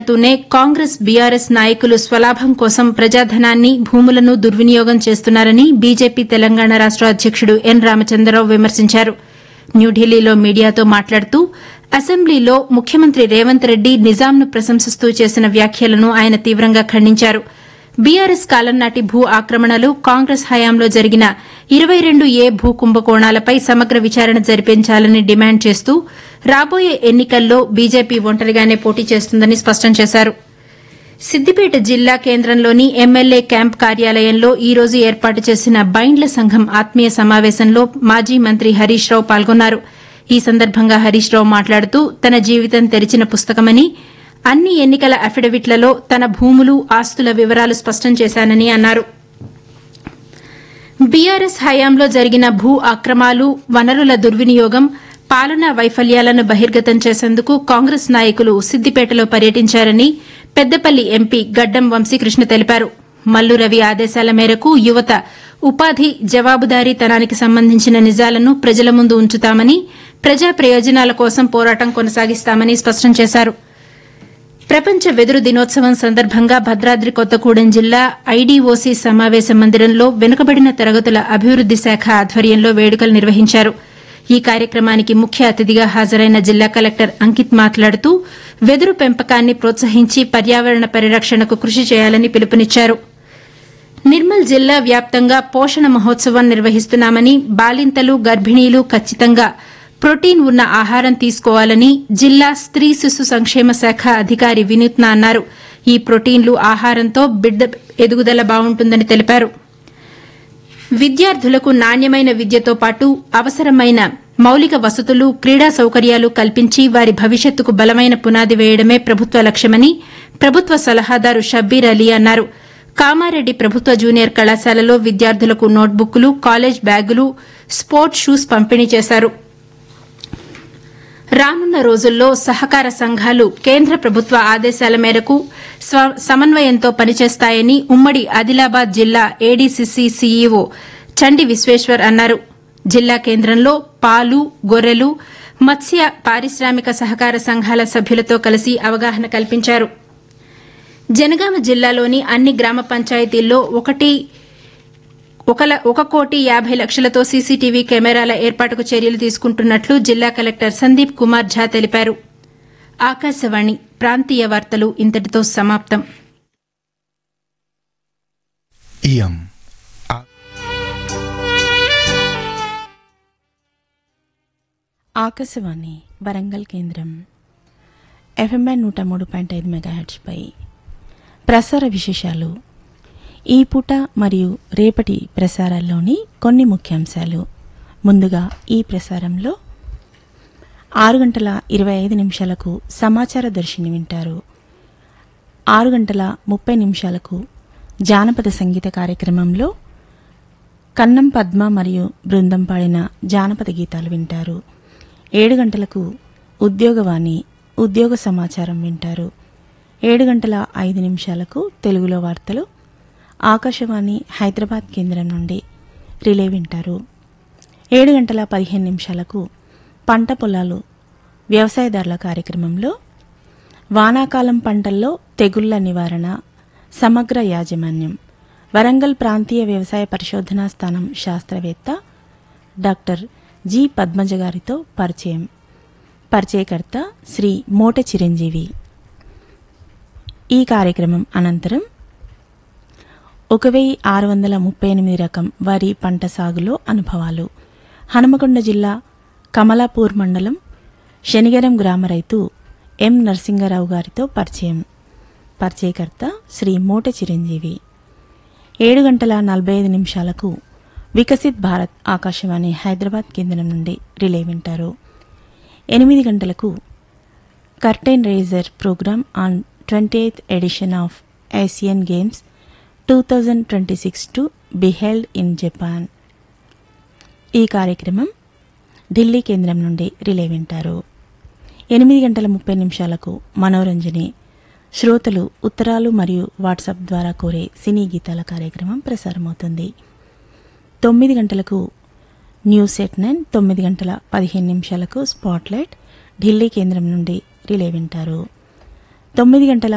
తూనే Congress BRS నాయకులు స్వలాభం కోసం ప్రజాధనాన్ని భూములను దుర్వినియోగం చేస్తున్నారని బీజేపీ తెలంగాణ రాష్ట అధ్యకుడు ఎన్ రామచంద్రరావు విమర్శించారు న్యూఢిల్లీలో మీడియాతో మాట్లాడుతూ అసెంబ్లీలో ముఖ్యమంత్రి రేవంత్ రెడ్డి నిజాంను ప్రశంసిస్తూ చేసిన వ్యాఖ్యలను ఆయన తీవ్రంగా ఖండించారు బీఆర్ఎస్ కాలం నాటి భూ ఆక్రమణలు కాంగ్రెస్ హయాంలో జరిగిన ఇరవై రెండు ఏ భూ కుంభకోణాలపై సమగ్ర విచారణ జరిపించాలని డిమాండ్ చేస్తూ రాబోయే ఎన్నికల్లో బీజేపీ ఒంటరిగానే పోటీ చేస్తుందని స్పష్టం చేశారు సిద్దిపేట జిల్లా కేంద్రంలోని ఎమ్మెల్యే క్యాంప్ కార్యాలయంలో ఈ రోజు ఏర్పాటు చేసిన బైండ్ల సంఘం ఆత్మీయ సమావేశంలో మాజీ మంత్రి హరీష్ రావు పాల్గొన్నారు ఈ సందర్భంగా హరీష్ రావు మాట్లాడుతూ తన జీవితం తెరిచిన పుస్తకమని అన్ని ఎన్నికల అఫిడవిట్లలో తన భూములు ఆస్తుల వివరాలు స్పష్టం చేశానని అన్నారు బీఆర్ఎస్ హయాంలో జరిగిన భూ అక్రమాలు వనరుల దుర్వినియోగం పాలనా వైఫల్యాలను బహిర్గతం చేసేందుకు కాంగ్రెస్ నాయకులు సిద్దిపేటలో పర్యటించారని పెద్దపల్లి ఎంపీ గడ్డం వంశీకృష్ణ తెలిపారు మల్లు రవి ఆదేశాల మేరకు యువత ఉపాధి జవాబుదారీతనానికి సంబంధించిన నిజాలను ప్రజల ముందు ఉంచుతామని ప్రజా ప్రయోజనాల కోసం పోరాటం కొనసాగిస్తామని స్పష్టం చేశారు ప్రపంచ వెదురు దినోత్సవం సందర్భంగా భద్రాద్రి కొత్తగూడెం జిల్లా ఐడీఓసీ సమావేశ మందిరంలో వెనుకబడిన తరగతుల అభివృద్ది శాఖ ఆధ్వర్యంలో వేడుకలు నిర్వహించారు ఈ కార్యక్రమానికి ముఖ్య అతిథిగా హాజరైన జిల్లా కలెక్టర్ అంకిత్ మాట్లాడుతూ వెదురు పెంపకాన్ని ప్రోత్సహించి పర్యావరణ పరిరక్షణకు కృషి చేయాలని పిలుపునిచ్చారు నిర్మల్ జిల్లా వ్యాప్తంగా పోషణ మహోత్సవం నిర్వహిస్తున్నామని బాలింతలు గర్భిణీలు ఖచ్చితంగా ప్రోటీన్ ఉన్న ఆహారం తీసుకోవాలని జిల్లా స్త్రీ శిశు సంక్షేమ శాఖ అధికారి వినూత్న అన్నారు ఈ ప్రోటీన్లు ఆహారంతో బిడ్డ ఎదుగుదల బావుంటుందని తెలిపారు విద్యార్థులకు నాణ్యమైన విద్యతో పాటు అవసరమైన మౌలిక వసతులు క్రీడా సౌకర్యాలు కల్పించి వారి భవిష్యత్తుకు బలమైన పునాది వేయడమే ప్రభుత్వ లక్ష్యమని ప్రభుత్వ సలహాదారు షబ్బీర్ అలీ అన్నారు కామారెడ్డి ప్రభుత్వ జూనియర్ కళాశాలలో విద్యార్థులకు నోట్బుక్లు కాలేజ్ బ్యాగులు స్పోర్ట్స్ షూస్ పంపిణీ చేశారు రానున్న రోజుల్లో సహకార సంఘాలు కేంద్ర ప్రభుత్వ ఆదేశాల మేరకు స్వ- సమన్వయంతో పనిచేస్తాయని ఉమ్మడి ఆదిలాబాద్ జిల్లా ఏడీసీసీ సీఈఓ చండి విశ్వేశ్వర్ అన్నారు జిల్లా కేంద్రంలో పాలు గొర్రెలు మత్స్య పారిశ్రామిక సహకార సంఘాల సభ్యులతో కలిసి అవగాహన కల్పించారు జనగామ జిల్లాలోని అన్ని గ్రామ పంచాయతీల్లో ఒకటి ఒక ల- ఒక కోటి యాభై లక్షలతో సీసీటీవీ కెమెరాల ఏర్పాటుకు చర్యలు తీసుకుంటున్నట్లు జిల్లా కలెక్టర్ సందీప్ కుమార్ ఝా తెలిపారు ఆకాశవాణి ప్రాంతీయ వార్తలు ఇంతటితో సమాప్తం ఇయం ఆకాశవాణి వరంగల్ కేంద్రం ఎఫ్ఎంఐ నూట మూడు పాయింట్ ఐదు మెగాహెడ్స్పై ప్రసార విశేషాలు ఈ పూట మరియు రేపటి ప్రసారాల్లోని కొన్ని ముఖ్యాంశాలు ముందుగా ఈ ప్రసారంలో ఆరు గంటల ఇరవై ఐదు నిమిషాలకు సమాచార దర్శిని వింటారు ఆరు గంటల ముప్పై నిమిషాలకు జానపద సంగీత కార్యక్రమంలో కన్నం పద్మ మరియు బృందం పాడిన జానపద గీతాలు వింటారు ఏడు గంటలకు ఉద్యోగవాణి ఉద్యోగ సమాచారం వింటారు ఏడు గంటల ఐదు నిమిషాలకు తెలుగులో వార్తలు ఆకాశవాణి హైదరాబాద్ కేంద్రం నుండి రిలే వింటారు ఏడు గంటల పదిహేను నిమిషాలకు పంట పొలాలు వ్యవసాయదారుల కార్యక్రమంలో వానాకాలం పంటల్లో తెగుళ్ల నివారణ సమగ్ర యాజమాన్యం వరంగల్ ప్రాంతీయ వ్యవసాయ పరిశోధనా స్థానం శాస్త్రవేత్త డాక్టర్ జి పద్మజ గారితో పరిచయం పరిచయకర్త శ్రీ మోట చిరంజీవి ఈ కార్యక్రమం అనంతరం ఒక వెయ్యి ఆరు వందల ముప్పై ఎనిమిది రకం వరి పంట సాగులో అనుభవాలు హనుమకొండ జిల్లా కమలాపూర్ మండలం శనిగరం గ్రామ రైతు ఎం నరసింగరావు గారితో పరిచయం పరిచయకర్త శ్రీ మోట చిరంజీవి ఏడు గంటల నలభై ఐదు నిమిషాలకు వికసిత్ భారత్ ఆకాశవాణి హైదరాబాద్ కేంద్రం నుండి రిలే వింటారు ఎనిమిది గంటలకు curtain raiser programme on twenty eighth edition of Asian games two thousand twenty six to be held in Japan ఈ కార్యక్రమం ఢిల్లీ కేంద్రం నుండి రిలే వింటారు ఎనిమిది గంటల ముప్పై నిమిషాలకు మనోరంజని శ్రోతలు ఉత్తరాలు మరియు వాట్సాప్ ద్వారా కోరే సినీ గీతాల కార్యక్రమం ప్రసారమవుతుంది తొమ్మిది గంటలకు న్యూస్ ఎట్ నైన్ తొమ్మిది గంటల పదిహేను నిమిషాలకు స్పాట్లైట్ ఢిల్లీ కేంద్రం నుండి రిలే వింటారు తొమ్మిది గంటల